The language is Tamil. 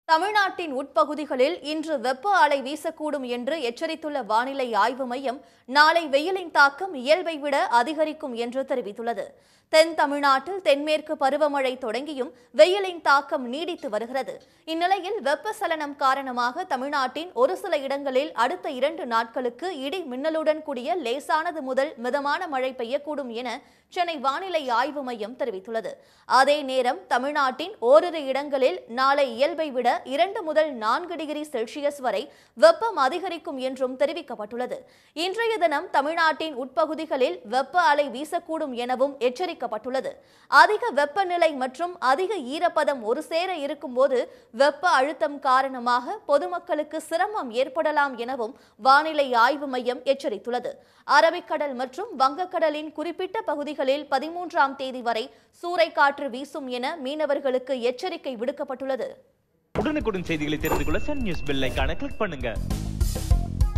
தமிழ்நாட்டின் உட்பகுதிகளில் இன்று வெப்ப அலை வீசக்கூடும் என்று எச்சரித்துள்ள வானிலை ஆய்வு மையம் நாளை வெயிலின் தாக்கம் இயல்பை விட அதிகரிக்கும் என்று தெரிவித்துள்ளது தென் தமிழ்நாட்டில் தென்மேற்கு பருவமழை தொடங்கியும் வெயிலின் தாக்கம் நீடித்து வருகிறது இந்நிலையில் வெப்பசலனம் காரணமாக தமிழ்நாட்டின் ஒரு சில இடங்களில் அடுத்த இரண்டு நாட்களுக்கு இடி மின்னலுடன் கூடிய லேசானது முதல் மிதமான மழை பெய்யக்கூடும் என சென்னை வானிலை ஆய்வு மையம் தெரிவித்துள்ளது அதே நேரம் தமிழ்நாட்டின் ஓரிரு இடங்களில் நாளை இயல்பை விட இரண்டு முதல் நான்கு டிகிரி செல்சியஸ் வரை வெப்பம் அதிகரிக்கும் என்றும் தெரிவிக்கப்பட்டுள்ளது இன்றைய தினம் தமிழ்நாட்டின் உட்பகுதிகளில் வெப்ப அலை வீசக்கூடும் எனவும் எச்சரிக்கப்பட்டுள்ளது அதிக வெப்பநிலை மற்றும் அதிக ஈரப்பதம் ஒரு சேர இருக்கும்போது வெப்ப அழுத்தம் காரணமாக பொதுமக்களுக்கு சிரமம் ஏற்படலாம் எனவும் வானிலை ஆய்வு மையம் எச்சரித்துள்ளது அரபிக்கடல் மற்றும் வங்கக்கடலின் குறிப்பிட்ட பகுதிகளில் பதிமூன்றாம் தேதி வரை சூறைக்காற்று வீசும் என மீனவர்களுக்கு எச்சரிக்கை விடுக்கப்பட்டுள்ளது உடனுக்குடன் செய்திகளை தெரிந்து கொள்ள சன் நியூஸ் பெல் ஐகானை கிளிக் பண்ணுங்க